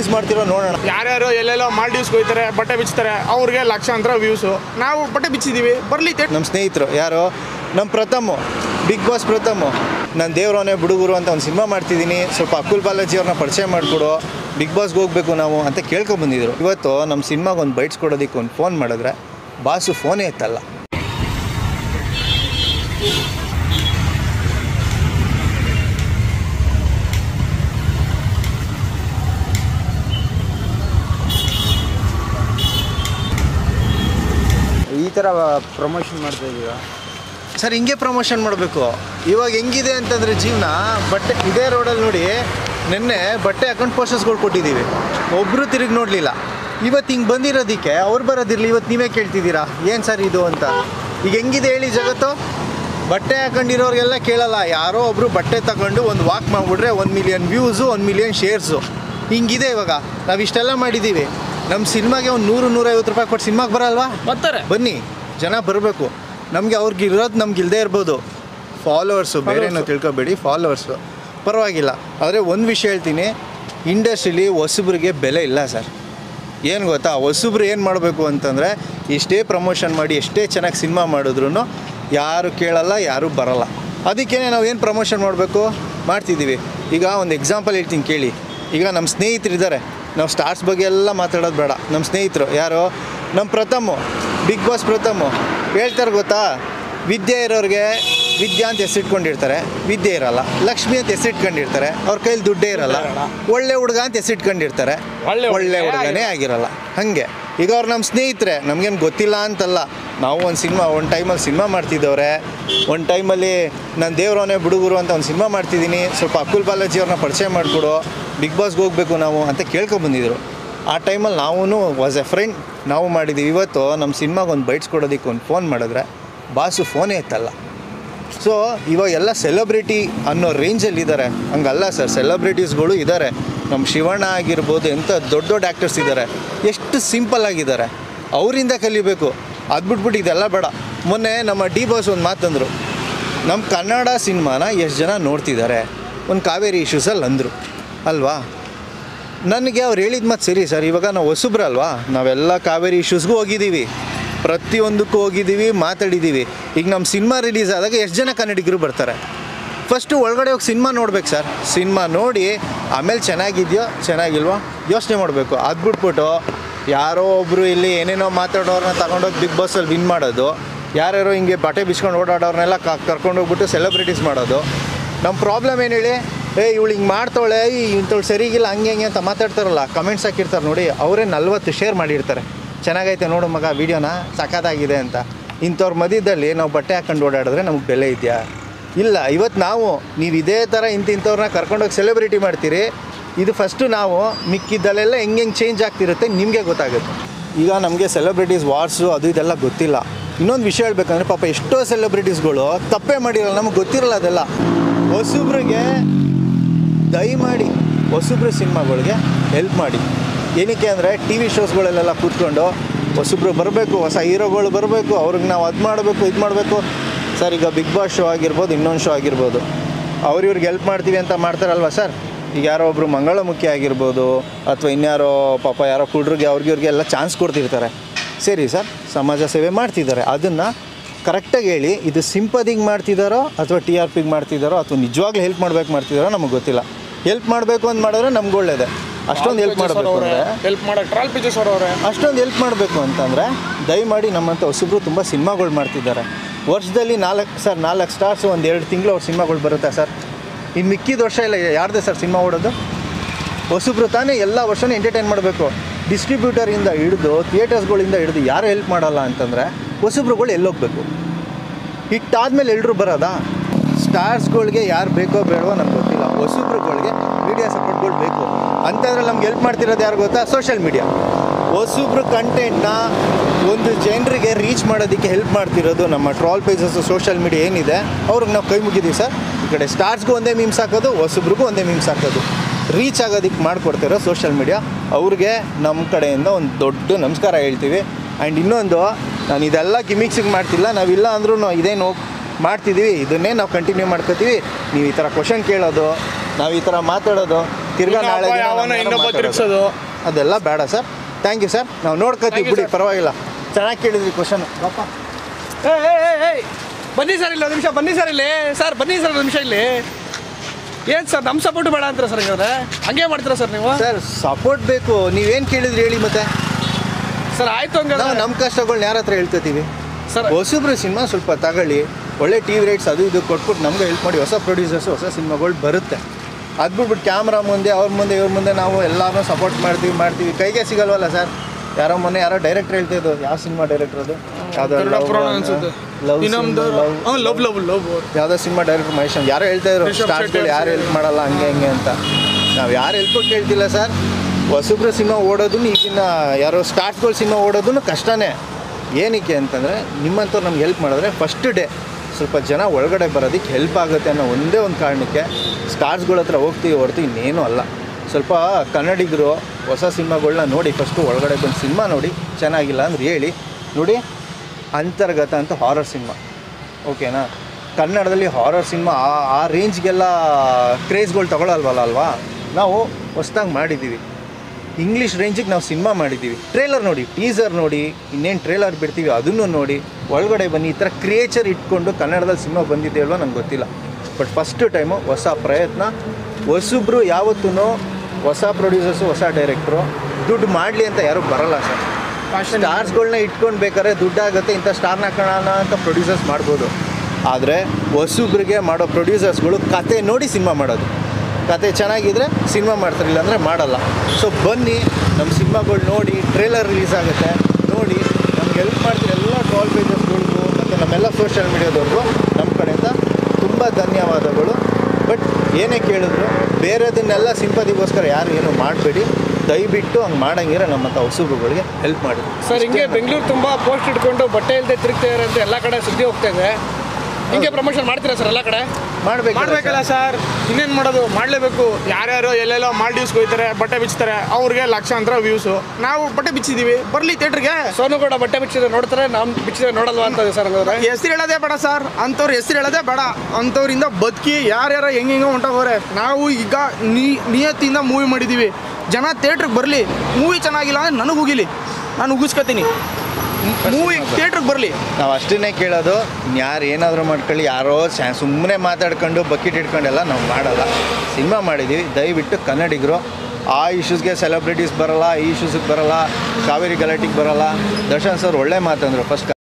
Release ಮಾಡ್ತಿರೋ ನೋಡೋಣ ಯಾರ್ಯಾರು ಎಲ್ಲೆಲ್ಲೋ ಮಾಲ್ಡೀವ್ಸ್ಗೆ ಹೋಗ್ತಾರೆ ಬಟ್ಟೆ ಬಿಚ್ತಾರೆ ಅವ್ರಿಗೆ ಲಕ್ಷಾಂತರ ವ್ಯೂಸು ನಾವು ಬಟ್ಟೆ ಬಿಚ್ಚಿದ್ದೀವಿ ಬರಲಿ ನಮ್ಮ ಸ್ನೇಹಿತರು ಯಾರು ನಮ್ಮ ಪ್ರಥಮು ಬಿಗ್ ಬಾಸ್ ಪ್ರಥಮು ನಾನು ದೇವ್ರವನೇ ಬುಡುಗುರು ಅಂತ ಒಂದು ಸಿನಿಮಾ ಮಾಡ್ತಿದ್ದೀನಿ ಸ್ವಲ್ಪ ಅಕುಲ್ ಬಾಲಾಜಿ ಅವ್ರನ್ನ ಪರಿಚಯ ಮಾಡಿಕೊಡು ಬಿಗ್ ಬಾಸ್ಗೆ ಹೋಗ್ಬೇಕು ನಾವು ಅಂತ ಕೇಳ್ಕೊಂಬಂದಿದ್ರು ಇವತ್ತು ನಮ್ಮ ಸಿನಿಮಾಗೆ ಒಂದು ಬೈಟ್ಸ್ ಕೊಡೋದಕ್ಕೆ ಒಂದು ಫೋನ್ ಮಾಡಿದ್ರೆ ಬಾಸು ಫೋನೇ ಎತ್ತಲ್ಲ ಈ ಥರ ಪ್ರಮೋಷನ್ ಮಾಡ್ತಾ ಇದ್ದೀರಾ ಸರ್ ಹಿಂಗೆ ಪ್ರಮೋಷನ್ ಮಾಡಬೇಕು ಇವಾಗ ಹೆಂಗಿದೆ ಅಂತಂದರೆ ಜೀವನ ಬಟ್ಟೆ ಇದೇ ರೋಡಲ್ಲಿ ನೋಡಿ ನಿನ್ನೆ ಬಟ್ಟೆ ಅಕೌಂಟ್ ಪೋಸ್ಟರ್ಸ್ಗಳು ಕೊಟ್ಟಿದ್ದೀವಿ ಒಬ್ಬರು ತಿರುಗಿ ನೋಡಲಿಲ್ಲ ಇವತ್ತು ಹಿಂಗೆ ಬಂದಿರೋದಕ್ಕೆ ಅವ್ರು ಬರೋದಿರಲಿ ಇವತ್ತು ನೀವೇ ಕೇಳ್ತಿದ್ದೀರಾ ಏನು ಸರ್ ಇದು ಅಂತ ಈಗ ಹೆಂಗಿದೆ ಹೇಳಿ ಜಗತ್ತು ಬಟ್ಟೆ ಹಾಕೊಂಡಿರೋರಿಗೆಲ್ಲ ಕೇಳಲ್ಲ ಯಾರೋ ಒಬ್ಬರು ಬಟ್ಟೆ ತಗೊಂಡು ಒಂದು ವಾಕ್ ಮಾಡಿಬಿಟ್ರೆ ಒಂದು ಮಿಲಿಯನ್ ವ್ಯೂಸು ಒಂದು ಮಿಲಿಯನ್ ಶೇರ್ಸು ಹಿಂಗಿದೆ ಇವಾಗ ನಾವು ಇಷ್ಟೆಲ್ಲ ಮಾಡಿದ್ದೀವಿ ನಮ್ಮ ಸಿನಿಮಾಗೆ ಒಂದು ನೂರು ನೂರೈವತ್ತು ರೂಪಾಯಿ ಕೊಟ್ಟು ಸಿನಿಮಾಗೆ ಬರಲ್ವಾ ಬರ್ತಾರೆ ಬನ್ನಿ ಜನ ಬರಬೇಕು ನಮಗೆ ಅವ್ರಿಗೆ ಇರೋದು ನಮ್ಗೆ ಇಲ್ಲದೆ ಇರ್ಬೋದು ಫಾಲೋವರ್ಸು ಬೇರೆ ಏನೋ ತಿಳ್ಕೊಬೇಡಿ ಫಾಲೋವರ್ಸು ಪರವಾಗಿಲ್ಲ ಆದರೆ ಒಂದು ವಿಷಯ ಹೇಳ್ತೀನಿ ಇಂಡಸ್ಟ್ರೀಲಿ ಹೊಸಬ್ರಿಗೆ ಬೆಲೆ ಇಲ್ಲ ಸರ್ ಏನು ಗೊತ್ತಾ ಹೊಸಬ್ರು ಏನು ಮಾಡಬೇಕು ಅಂತಂದರೆ ಎಷ್ಟೇ ಪ್ರಮೋಷನ್ ಮಾಡಿ ಎಷ್ಟೇ ಚೆನ್ನಾಗಿ ಸಿನಿಮಾ ಮಾಡಿದ್ರು ಯಾರು ಕೇಳಲ್ಲ ಯಾರು ಬರಲ್ಲ ಅದಕ್ಕೇ ನಾವು ಏನು ಪ್ರಮೋಷನ್ ಮಾಡಬೇಕು ಮಾಡ್ತಿದ್ದೀವಿ ಈಗ ಒಂದು ಎಕ್ಸಾಂಪಲ್ ಹೇಳ್ತೀನಿ ಕೇಳಿ ಈಗ ನಮ್ಮ ಸ್ನೇಹಿತರು ಇದ್ದಾರೆ ನಾವು ಸ್ಟಾರ್ಸ್ ಬಗ್ಗೆ ಎಲ್ಲ ಮಾತಾಡೋದು ಬೇಡ ನಮ್ಮ ಸ್ನೇಹಿತರು ಯಾರು ನಮ್ಮ ಪ್ರಥಮು ಬಿಗ್ ಬಾಸ್ ಪ್ರಥಮು ಹೇಳ್ತಾರೆ ಗೊತ್ತಾ ವಿದ್ಯೆ ಇರೋರಿಗೆ ವಿದ್ಯಾ ಅಂತ ಹೆಸರಿಟ್ಕೊಂಡಿರ್ತಾರೆ ವಿದ್ಯೆ ಇರಲ್ಲ ಲಕ್ಷ್ಮಿ ಅಂತ ಹೆಸರಿಟ್ಕೊಂಡಿರ್ತಾರೆ ಅವ್ರ ಕೈಲಿ ದುಡ್ಡೇ ಇರಲ್ಲ ಒಳ್ಳೆ ಹುಡುಗ ಅಂತ ಹೆಸರಿಟ್ಕೊಂಡಿರ್ತಾರೆ ಒಳ್ಳೆ ಒಳ್ಳೆ ಹುಡ್ಗ ಹುಡುಗನೇ ಆಗಿರಲ್ಲ ಹಾಗೆ ಈಗ ಅವ್ರು ನಮ್ಮ ಸ್ನೇಹಿತರೆ ನಮಗೇನು ಗೊತ್ತಿಲ್ಲ ಅಂತಲ್ಲ ನಾವು ಒಂದು ಸಿನಿಮಾ ಒಂದು ಟೈಮಲ್ಲಿ ಸಿನಿಮಾ ಮಾಡ್ತಿದ್ದವ್ರೆ ಒಂದು ಟೈಮಲ್ಲಿ ನಾನು ದೇವ್ರವನೇ ಬುಡುಗುರು ಅಂತ ಒಂದು ಸಿನಿಮಾ ಮಾಡ್ತಿದ್ದೀನಿ ಸ್ವಲ್ಪ ಅಕುಲ್ ಬಾಲಾಜಿ ಅವ್ರನ್ನ ಪರಿಚಯ ಮಾಡಿಕೊಡು ಬಿಗ್ ಬಾಸ್ಗೆ ಹೋಗ್ಬೇಕು ನಾವು ಅಂತ ಕೇಳ್ಕೊಂಬಂದಿದ್ರು ಆ ಟೈಮಲ್ಲಿ ನಾವೂ ವಾಸ್ ಎ ಫ್ರೆಂಡ್ ನಾವು ಮಾಡಿದ್ದೀವಿ ಇವತ್ತು ನಮ್ಮ ಸಿನಿಮಾಗೆ ಒಂದು ಬೈಟ್ಸ್ ಕೊಡೋದಕ್ಕೆ ಒಂದು ಫೋನ್ ಮಾಡಿದ್ರೆ ಬಾಸು ಫೋನೇ ಎತ್ತಲ್ಲ ಸೊ ಇವಾಗ ಎಲ್ಲ ಸೆಲೆಬ್ರಿಟಿ ಅನ್ನೋ ರೇಂಜಲ್ಲಿ ಇದ್ದಾರೆ ಹಂಗಲ್ಲ ಸರ್ ಸೆಲೆಬ್ರಿಟೀಸ್ಗಳು ಇದ್ದಾರೆ ನಮ್ಮ ಶಿವಣ್ಣ ಆಗಿರ್ಬೋದು ಎಂಥ ದೊಡ್ಡ ದೊಡ್ಡ ಆ್ಯಕ್ಟರ್ಸ್ ಇದ್ದಾರೆ ಎಷ್ಟು ಸಿಂಪಲ್ ಆಗಿದ್ದಾರೆ ಅವರಿಂದ ಕಲಿಬೇಕು ಅದು ಬಿಟ್ಬಿಟ್ಟು ಇದೆಲ್ಲ ಬೇಡ ಮೊನ್ನೆ ನಮ್ಮ ಡಿ ಬಾಸ್ ಒಂದು ಮಾತಂದರು ನಮ್ಮ ಕನ್ನಡ ಸಿನಿಮಾನ ಎಷ್ಟು ಜನ ನೋಡ್ತಿದ್ದಾರೆ ಒಂದು ಕಾವೇರಿ ಇಶ್ಯೂಸಲ್ಲಿ ಅಂದರು ಅಲ್ವಾ ನನಗೆ ಅವ್ರು ಹೇಳಿದ ಮಾತು ಸರಿ ಸರ್ ಇವಾಗ ನಾವು ಹೊಸಬ್ರಲ್ವಾ ನಾವೆಲ್ಲ ಕಾವೇರಿ ಇಶ್ಯೂಸ್ಗೂ ಹೋಗಿದ್ದೀವಿ ಪ್ರತಿಯೊಂದಕ್ಕೂ ಹೋಗಿದ್ದೀವಿ ಮಾತಾಡಿದ್ದೀವಿ ಈಗ ನಮ್ಮ ಸಿನಿಮಾ ರಿಲೀಸ್ ಆದಾಗ ಎಷ್ಟು ಜನ ಕನ್ನಡಿಗರು ಬರ್ತಾರೆ ಫಸ್ಟು ಒಳಗಡೆ ಹೋಗಿ ಸಿನಿಮಾ ನೋಡ್ಬೇಕು ಸರ್ ಸಿನಿಮಾ ನೋಡಿ ಆಮೇಲೆ ಚೆನ್ನಾಗಿದೆಯೋ ಚೆನ್ನಾಗಿಲ್ವೋ ಯೋಚನೆ ಮಾಡಬೇಕು ಅದು ಬಿಟ್ಬಿಟ್ಟು ಯಾರೋ ಒಬ್ಬರು ಇಲ್ಲಿ ಏನೇನೋ ಮಾತಾಡೋರನ್ನ ತಗೊಂಡೋಗಿ ಬಿಗ್ ಬಾಸಲ್ಲಿ ವಿನ್ ಮಾಡೋದು ಯಾರ್ಯಾರೋ ಹಿಂಗೆ ಬಟ್ಟೆ ಬಿಚ್ಕೊಂಡು ಓಡಾಡೋರ್ನೆಲ್ಲ ಕರ್ಕೊಂಡೋಗ್ಬಿಟ್ಟು ಸೆಲೆಬ್ರಿಟೀಸ್ ಮಾಡೋದು ನಮ್ಮ ಪ್ರಾಬ್ಲಮ್ ಏನು ಹೇಳಿ ಏ ಇವಳು ಹಿಂಗೆ ಮಾಡ್ತಾಳೆ ಈ ಇಂಥವ್ಳು ಸರಿಗಿಲ್ಲ ಹಂಗೆ ಹಂಗೆ ಅಂತ ಮಾತಾಡ್ತಾರಲ್ಲ ಕಮೆಂಟ್ಸ್ ಹಾಕಿರ್ತಾರೆ ನೋಡಿ ಅವರೇ ನಲ್ವತ್ತು ಶೇರ್ ಮಾಡಿರ್ತಾರೆ ಚೆನ್ನಾಗೈತೆ ನೋಡು ಮಗ ವೀಡಿಯೋನ ಸಖತ್ತಾಗಿದೆ ಅಂತ ಇಂಥವ್ರ ಮಧ್ಯದಲ್ಲಿ ನಾವು ಬಟ್ಟೆ ಹಾಕೊಂಡು ಓಡಾಡಿದ್ರೆ ನಮಗೆ ಬೆಲೆ ಇದೆಯಾ ಇಲ್ಲ ಇವತ್ತು ನಾವು ನೀವು ಇದೇ ಥರ ಇಂಥ ಇಂಥವ್ರನ್ನ ಕರ್ಕೊಂಡೋಗಿ ಸೆಲೆಬ್ರಿಟಿ ಮಾಡ್ತೀರಿ ಇದು ಫಸ್ಟು ನಾವು ಮಿಕ್ಕಿದ್ದಲ್ಲೆಲ್ಲ ಹೆಂಗೆ ಹೆಂಗೆ ಚೇಂಜ್ ಆಗ್ತಿರುತ್ತೆ ನಿಮಗೆ ಗೊತ್ತಾಗುತ್ತೆ ಈಗ ನಮಗೆ ಸೆಲೆಬ್ರಿಟೀಸ್ ವಾರ್ಸು ಅದು ಇದೆಲ್ಲ ಗೊತ್ತಿಲ್ಲ ಇನ್ನೊಂದು ವಿಷಯ ಹೇಳ್ಬೇಕಂದ್ರೆ ಪಾಪ ಎಷ್ಟೋ ಸೆಲೆಬ್ರಿಟೀಸ್ಗಳು ತಪ್ಪೇ ಮಾಡಿರಲ್ಲ ನಮಗೆ ಗೊತ್ತಿರಲ್ಲ ಅದೆಲ್ಲ ಹೊಸಬ್ರಿಗೆ ದಯಮಾಡಿ ಹೊಸಬ್ರು ಸಿನಿಮಾಗಳಿಗೆ ಹೆಲ್ಪ್ ಮಾಡಿ ಏನಕ್ಕೆ ಅಂದರೆ ಟಿ ವಿ ಶೋಸ್ಗಳಲ್ಲೆಲ್ಲ ಕೂತ್ಕೊಂಡು ಹೊಸಬ್ರು ಬರಬೇಕು ಹೊಸ ಹೀರೋಗಳು ಬರಬೇಕು ಅವ್ರಿಗೆ ನಾವು ಅದು ಮಾಡಬೇಕು ಇದು ಮಾಡಬೇಕು ಸರ್ ಈಗ ಬಿಗ್ ಬಾಸ್ ಶೋ ಆಗಿರ್ಬೋದು ಇನ್ನೊಂದು ಶೋ ಆಗಿರ್ಬೋದು ಅವ್ರು ಇವ್ರಿಗೆ ಹೆಲ್ಪ್ ಮಾಡ್ತೀವಿ ಅಂತ ಮಾಡ್ತಾರಲ್ವ ಸರ್ ಈಗ ಯಾರೋ ಒಬ್ಬರು ಮಂಗಳಮುಖಿ ಆಗಿರ್ಬೋದು ಅಥವಾ ಇನ್ಯಾರೋ ಪಾಪ ಯಾರೋ ಕುಡ್ರಿಗೆ ಅವ್ರಿಗೆ ಇವ್ರಿಗೆ ಎಲ್ಲ ಚಾನ್ಸ್ ಕೊಡ್ತಿರ್ತಾರೆ ಸರಿ ಸರ್ ಸಮಾಜ ಸೇವೆ ಮಾಡ್ತಿದ್ದಾರೆ ಅದನ್ನು ಕರೆಕ್ಟಾಗಿ ಹೇಳಿ ಇದು ಸಿಂಪದಿಗೆ ಮಾಡ್ತಿದ್ದಾರೋ ಅಥವಾ ಟಿ ಆರ್ ಪಿಗೆ ಮಾಡ್ತಿದ್ದಾರೋ ಅಥವಾ ನಿಜವಾಗ್ಲೂ ಹೆಲ್ಪ್ ಮಾಡ್ಬೇಕು ಮಾಡ್ತಿದ್ದಾರೋ ನಮಗೆ ಗೊತ್ತಿಲ್ಲ ಹೆಲ್ಪ್ ಮಾಡಬೇಕು ಅಂತ ಮಾಡಿದ್ರೆ ನಮ್ಗೆ ಒಳ್ಳೇದೆ ಅಷ್ಟೊಂದು ಹೆಲ್ಪ್ ಮಾಡಬೇಕು ಅಂದರೆ ಹೆಲ್ಪ್ ಮಾಡೋ ಟ್ರಾಲ್ ಪಿಜಸ್ ಅವ್ರವ್ರೆ ಅಷ್ಟೊಂದು ಹೆಲ್ಪ್ ಮಾಡಬೇಕು ಅಂತಂದರೆ ದಯಮಾಡಿ ನಮ್ಮಂಥ ಹೊಸಬ್ರು ತುಂಬ ಸಿನಿಮಾಗಳು ಮಾಡ್ತಿದ್ದಾರೆ ವರ್ಷದಲ್ಲಿ ನಾಲ್ಕು ಸರ್ ನಾಲ್ಕು ಸ್ಟಾರ್ಸ್ ಒಂದು ಎರಡು ತಿಂಗಳು ಅವ್ರ ಸಿನಿಮಾಗಳು ಬರುತ್ತಾ ಸರ್ ಇನ್ನು ಮಿಕ್ಕಿದ ವರ್ಷ ಇಲ್ಲ ಯಾರ್ದೇ ಸರ್ ಸಿನಿಮಾ ಓಡೋದು ಹೊಸಬ್ರು ತಾನೇ ಎಲ್ಲ ವರ್ಷನೂ ಎಂಟರ್ಟೈನ್ ಮಾಡಬೇಕು ಡಿಸ್ಟ್ರಿಬ್ಯೂಟರಿಂದ ಹಿಡಿದು ಥಿಯೇಟರ್ಸ್ಗಳಿಂದ ಹಿಡಿದು ಯಾರು ಹೆಲ್ಪ್ ಮಾಡಲ್ಲ ಅಂತಂದರೆ ಹೊಸಬ್ರುಗಳು ಎಲ್ಲೋಗ್ಬೇಕು ಹಿಟ್ಟಾದ್ಮೇಲೆ ಎಲ್ಲರೂ ಬರೋದಾ ಸ್ಟಾರ್ಸ್ಗಳಿಗೆ ಯಾರು ಬೇಕೋ ಬೇಡವೋ ನಮ್ಗೆ ಗೊತ್ತಿಲ್ಲ ಹೊಸಬ್ರುಗಳಿಗೆ ಮೀಡಿಯಾ ಸಪೋರ್ಟ್ಗಳು ಬೇಕು ಅಂತಂದ್ರೆ ನಮ್ಗೆ ಹೆಲ್ಪ್ ಮಾಡ್ತಿರೋದು ಯಾರು ಗೊತ್ತಾ ಸೋಷಿಯಲ್ ಮೀಡಿಯಾ ಹೊಸಬ್ರು ಕಂಟೆಂಟ್ನ ಒಂದು ಜನರಿಗೆ ರೀಚ್ ಮಾಡೋದಕ್ಕೆ ಹೆಲ್ಪ್ ಮಾಡ್ತಿರೋದು ನಮ್ಮ ಟ್ರಾಲ್ ಪೇಜಸ್ ಸೋಷಿಯಲ್ ಮೀಡಿಯಾ ಏನಿದೆ ಅವ್ರಿಗೆ ನಾವು ಕೈ ಮುಗಿದೀವಿ ಸರ್ ಈ ಕಡೆ ಸ್ಟಾರ್ಸ್ಗೂ ಒಂದೇ ಮೀಮ್ಸ್ ಹಾಕೋದು ಹೊಸಬ್ರಿಗೂ ಒಂದೇ ಮೀಮ್ಸ್ ಹಾಕೋದು ರೀಚ್ ಆಗೋದಕ್ಕೆ ಮಾಡಿಕೊಡ್ತಿರೋ ಸೋಷಿಯಲ್ ಮೀಡಿಯಾ ಅವ್ರಿಗೆ ನಮ್ಮ ಕಡೆಯಿಂದ ಒಂದು ದೊಡ್ಡ ನಮಸ್ಕಾರ ಹೇಳ್ತೀವಿ ಆ್ಯಂಡ್ ಇನ್ನೊಂದು ನಾನು ಇದೆಲ್ಲ ಗಿಮಿಕ್ಸಿಗೆ ಮಾಡ್ತಿಲ್ಲ ನಾವಿಲ್ಲ ಅಂದ್ರೂ ಇದೇನು ಮಾಡ್ತಿದ್ದೀವಿ ಇದನ್ನೇ ನಾವು ಕಂಟಿನ್ಯೂ ಮಾಡ್ಕೋತೀವಿ ನೀವು ಈ ಥರ ಕ್ವಶನ್ ಕೇಳೋದು ನಾವು ಈ ಥರ ಮಾತಾಡೋದು ತಿರ್ಗಾ ಇನ್ನೊಬ್ಬ ನಾಳೆ ದಿನ ಯಾವನೋ ನಮ್ಗೇನೋ ಇನ್ನೊಬ್ಬ ಮಾತಾಡೋದು. ತಿರ್ಗ್ಸೋದು. ಅದೆಲ್ಲ ಬೇಡ ಸರ್ ಥ್ಯಾಂಕ್ ಯು ಸರ್ ನಾವು ನೋಡ್ಕೋತೀವಿ Thank you, ಬಿಡಿ sir. ಪರವಾಗಿಲ್ಲ ಚೆನ್ನಾಗಿ ಕೇಳಿದ್ರಿ ಕ್ವಶನ್ ಏಯ್, ಏಯ್, ಏಯ್, ಏಯ್. ಬನ್ನಿ ಸರ್ ಇಲ್ಲಿ ಒಂದು ನಿಮಿಷ ಬನ್ನಿ ಸರ್ ಇಲ್ಲಿ ಸರ್ ಬನ್ನಿ ಸರ್ ಒಂದು ನಿಮಿಷ ಇಲ್ಲಿ ಏನು ಸರ್ ನಮ್ಮ ಸಪೋರ್ಟ್ ಬೇಡ ಅಂತೀರಾ ಸರ್ ಹಂಗಾದ್ರೆ ಹಂಗೆ ಮಾಡ್ತೀರಾ ಸರ್ ನೀವು ಸರ್ ಸಪೋರ್ಟ್ ಬೇಕು ನೀವೇನು ಕೇಳಿದ್ರಿ ಹೇಳಿ ಮತ್ತೆ ಸರ್ ಆಯ್ತು ನಾವು ಹಂಗಾದ್ರೆ ನಮ್ಮ ಕಷ್ಟಗಳ್ನ ಯಾರ ಹತ್ರ ಹೇಳ್ಕೊತೀವಿ ಸರ್ ಹೊಸಬ್ರು ಸಿನಿಮಾ ಸ್ವಲ್ಪ ತಗೊಳ್ಳಿ ಒಳ್ಳೆ ಟಿ ವಿ ರೇಟ್ಸ್ ಅದು ಇದು ಕೊಟ್ಬಿಟ್ಟು ನಮ್ಗೆ ಹೆಲ್ಪ್ ಮಾಡಿ ಹೊಸ ಪ್ರೊಡ್ಯೂಸರ್ಸ್ ಹೊಸ ಸಿನಿಮಾಗಳು ಬರುತ್ತೆ ಅದು ಬಿಟ್ಬಿಟ್ಟು ಕ್ಯಾಮ್ರಾ ಮುಂದೆ ಅವ್ರ ಮುಂದೆ ಇವ್ರ ಮುಂದೆ ನಾವು ಎಲ್ಲರೂ ಸಪೋರ್ಟ್ ಮಾಡ್ತೀವಿ ಮಾಡ್ತೀವಿ ಕೈಗೆ ಸಿಗಲ್ವಲ್ಲ ಸರ್ ಯಾರೋ ಮೊನ್ನೆ ಯಾರೋ ಡೈರೆಕ್ಟರ್ ಹೇಳ್ತಾ ಇದ್ದು ಯಾವ ಸಿನಿಮಾ ಡೈರೆಕ್ಟರ್ ಅದು ಯಾವ್ದೋ ಕನ್ನಡ love ಪುರಾಣ ಅಂತ. ಅನ್ಸುತ್ತೆ Love ಇನ್ನೊಂದು cinema, love- ಹಾಂ ಲವ್ ಲವ್ ಲವ್ ಯಾವುದೋ ಸಿನಿಮಾ ಡೈರೆಕ್ಟರ್ ಮಹೇಶ್ ಅಂತ ಯಾರೋ ಹೇಳ್ತಾ ಇದ್ರು ರಿಷಬ್ ಸ್ಟಾರ್ಸ್ಗಳು ಶೆಟ್ಟಿ ಯಾರು ಹೆಲ್ಪ್ ಮಾಡಲ್ಲ ಹಂಗೆ ಹಂಗೆ ಅಂತ ನಾವು ಯಾರು ಹೆಲ್ಪ್ ಕೇಳ್ತಿಲ್ಲ ಸರ್ ಹೊಸಬ್ರು ಸಿನಿಮಾ ಓಡೋದು ಈಗಿನ ಯಾರೋ ಸ್ಟಾರ್ಟ್ಗಳು ಸಿನಿಮಾ ಓಡೋದು ಕಷ್ಟನೇ ಏನಕ್ಕೆ ಅಂತಂದರೆ ನಿಮ್ಮಂಥವ್ರು ನಮ್ಗೆ ಹೆಲ್ಪ್ ಮಾಡಿದ್ರೆ ಫಸ್ಟ್ ಡೇ ಸ್ವಲ್ಪ ಜನ ಒಳಗಡೆ ಬರೋದಕ್ಕೆ ಹೆಲ್ಪ್ ಆಗುತ್ತೆ ಅನ್ನೋ ಒಂದೇ ಒಂದು ಕಾರಣಕ್ಕೆ ಸ್ಟಾರ್ಸ್ಗಳ ಹತ್ರ ಹೋಗ್ತೀವಿ ಹೊರತು ಇನ್ನೇನು ಅಲ್ಲ ಸ್ವಲ್ಪ ಕನ್ನಡಿಗರು ಹೊಸ ಸಿನಿಮಾಗಳನ್ನ ನೋಡಿ ಫಸ್ಟು ಒಳಗಡೆ ಬಂದು ಸಿನಿಮಾ ನೋಡಿ ಚೆನ್ನಾಗಿಲ್ಲ ಅಂದ್ರೆ ಹೇಳಿ ನೋಡಿ ಅಂತರ್ಗತ ಅಂತ ಹಾರರ್ ಸಿನಿಮಾ ಓಕೆನಾ ಕನ್ನಡದಲ್ಲಿ ಹಾರರ್ ಸಿನಿಮಾ ಆ ಆ ರೇಂಜ್ಗೆಲ್ಲ ಕ್ರೇಜ್ಗಳು ತಗೊಳಲ್ವಲ್ಲ ಅಲ್ವಾ ನಾವು ಹೊಸ್ದಾಗಿ ಮಾಡಿದ್ದೀವಿ ಇಂಗ್ಲೀಷ್ ರೇಂಜಿಗೆ ನಾವು ಸಿನಿಮಾ ಮಾಡಿದ್ದೀವಿ ಟ್ರೇಲರ್ ನೋಡಿ ಟೀಸರ್ ನೋಡಿ ಇನ್ನೇನು ಟ್ರೇಲರ್ ಬಿಡ್ತೀವಿ ಅದನ್ನು ನೋಡಿ ಒಳಗಡೆ ಬನ್ನಿ ಈ ಥರ ಕ್ರಿಯೇಚರ್ ಇಟ್ಕೊಂಡು ಕನ್ನಡದಲ್ಲಿ ಸಿನಿಮಾ ಬಂದಿದೆ ಅಲ್ವಾ ನಂಗೆ ಗೊತ್ತಿಲ್ಲ ಬಟ್ ಫಸ್ಟ್ ಟೈಮು ಹೊಸ ಪ್ರಯತ್ನ ಹೊಸಬ್ರು ಯಾವತ್ತೂ ಹೊಸ ಪ್ರೊಡ್ಯೂಸರ್ಸು ಹೊಸ ಡೈರೆಕ್ಟ್ರು ದುಡ್ಡು ಮಾಡಲಿ ಅಂತ ಯಾರೂ ಬರಲ್ಲ ಸರ್ ಸ್ಟಾರ್ಸ್ಗಳನ್ನ ಇಟ್ಕೊಂಡು ಬೇಕಾದ್ರೆ ದುಡ್ಡಾಗುತ್ತೆ ಇಂಥ ಸ್ಟಾರ್ನ ಹಾಕೋಣ ಅಂತ ಪ್ರೊಡ್ಯೂಸರ್ಸ್ ಮಾಡ್ಬೋದು ಆದರೆ ಹೊಸಬ್ರಿಗೆ ಮಾಡೋ ಪ್ರೊಡ್ಯೂಸರ್ಸ್ಗಳು ಕತೆ ನೋಡಿ ಸಿನಿಮಾ ಮಾಡೋದು ಕತೆ ಚೆನ್ನಾಗಿದ್ರೆ ಸಿನಿಮಾ ಮಾಡ್ತಾರೆ ಇಲ್ಲಾಂದರೆ ಮಾಡಲ್ಲ ಸೊ ಬನ್ನಿ ನಮ್ಮ ಸಿನಿಮಾಗಳು ನೋಡಿ ಟ್ರೇಲರ್ ರಿಲೀಸ್ ಆಗುತ್ತೆ ನೋಡಿ ನಮ್ಗೆ ಹೆಲ್ಪ್ ಮಾಡ್ತೀರಿ ಎಲ್ಲ ಟ್ರಾಲ್ ಪೇಜಸ್ಗಳಿಗೂ ಮತ್ತು ನಮ್ಮೆಲ್ಲ ಸೋಷಿಯಲ್ ಮೀಡಿಯಾದವ್ರಿಗೂ ನಮ್ಮ ಕಡೆಯಿಂದ ತುಂಬ ಧನ್ಯವಾದಗಳು ಬಟ್ ಏನೇ ಕೇಳಿದ್ರು ಬೇರೆದನ್ನೆಲ್ಲ ಸಿಂಪದಿಗೋಸ್ಕರ ಯಾರು ಏನು ಮಾಡಬೇಡಿ ದಯವಿಟ್ಟು ಹಂಗೆ ಮಾಡಂಗಿರ ನಮ್ಮಂಥ ಹೊಸಬ್ರುಗಳಿಗೆ ಹೆಲ್ಪ್ ಮಾಡಿ ಸರ್ ಹಿಂಗೆ ಬೆಂಗಳೂರು ತುಂಬ ಪೋಸ್ಟ್ ಇಟ್ಕೊಂಡು ಬಟ್ಟೆ ಇಲ್ಲದೆ ತಿರುಗ್ತಾರೆ ಅಂತ ಎಲ್ಲ ಕಡೆ ಸುದ್ದಿ ಹೋಗ್ತಾ ಇದೆ ಹಿಂಗೆ ಪ್ರಮೋಷನ್ ಮಾಡ್ತೀರಾ ಸರ್ ಎಲ್ಲ ಕಡೆ ಮಾಡಬೇಕು ಮಾಡ್ಬೇಕಲ್ಲ ಸರ್ ಇನ್ನೇನು ಮಾಡೋದು ಮಾಡಲೇಬೇಕು ಯಾರ್ಯಾರು ಎಲ್ಲೆಲ್ಲೋ ಮಾಲ್ಡೀವ್ಸ್ಗೆ ಹೋಗ್ತಾರೆ ಬಟ್ಟೆ ಬಿಚ್ತಾರೆ ಅವ್ರಿಗೆ ಲಕ್ಷಾಂತರ ವ್ಯೂಸು ನಾವು ಬಟ್ಟೆ ಬಿಚ್ಚಿದ್ದೀವಿ ಬರಲಿ ಥಿಯೇಟ್ರಿಗೆ ಸೋನು ಕೂಡ ಬಟ್ಟೆ ಬಿಚ್ಚಿದ್ರೆ ನೋಡ್ತಾರೆ ನಮ್ಮ ಬಿಚ್ಚಿದ್ರೆ ನೋಡಲ್ವಾ ಅಂತ ಸರ್ ಹಂಗಾದ್ರೆ ಹೆಸರು ಹೇಳೋದೇ ಬೇಡ ಸರ್ ಅಂಥವ್ರ ಹೆಸರು ಹೇಳೋದೇ ಬೇಡ ಅಂಥವ್ರಿಂದ ಬದುಕಿ ಯಾರ್ಯಾರ ಹೆಂಗೆ ಹೊಂಟೋಗೋರೆ ನಾವು ಈಗ ನೀ ನಿಯತ್ತಿಂದ ಮೂವಿ ಮಾಡಿದ್ದೀವಿ ಜನ ಥಿಯೇಟ್ರಿಗೆ ಬರಲಿ ಮೂವಿ ಚೆನ್ನಾಗಿಲ್ಲ ಅಂದರೆ ನನಗೆ ಉಗಿಲಿ ನಾನು ಉಗಿಸ್ಕೊತೀನಿ ಮೂವಿ ಥಿಯೇಟ್ರಿಗೆ ಬರಲಿ ನಾವು ಅಷ್ಟನ್ನೇ ಕೇಳೋದು ಯಾರು ಏನಾದರೂ ಮಾಡ್ಕೊಳ್ಳಿ ಯಾರೋ ಸುಮ್ಮನೆ ಮಾತಾಡ್ಕೊಂಡು ಬಕೆಟ್ ಇಟ್ಕೊಂಡೆಲ್ಲ ನಾವು ಮಾಡಲ್ಲ ಸಿನಿಮಾ ಮಾಡಿದ್ದೀವಿ ದಯವಿಟ್ಟು ಕನ್ನಡಿಗರು ಆ ಇಶ್ಯೂಸ್ಗೆ ಸೆಲೆಬ್ರಿಟೀಸ್ ಬರಲ್ಲ ಈ ಇಶ್ಯೂಸ್ಗೆ ಬರಲ್ಲ ಕಾವೇರಿ ಗಲಾಟಿಗೆ ಬರಲ್ಲ ದರ್ಶನ್ ಸರ್ ಒಳ್ಳೆ ಮಾತಂದರು ಫಸ್ಟ್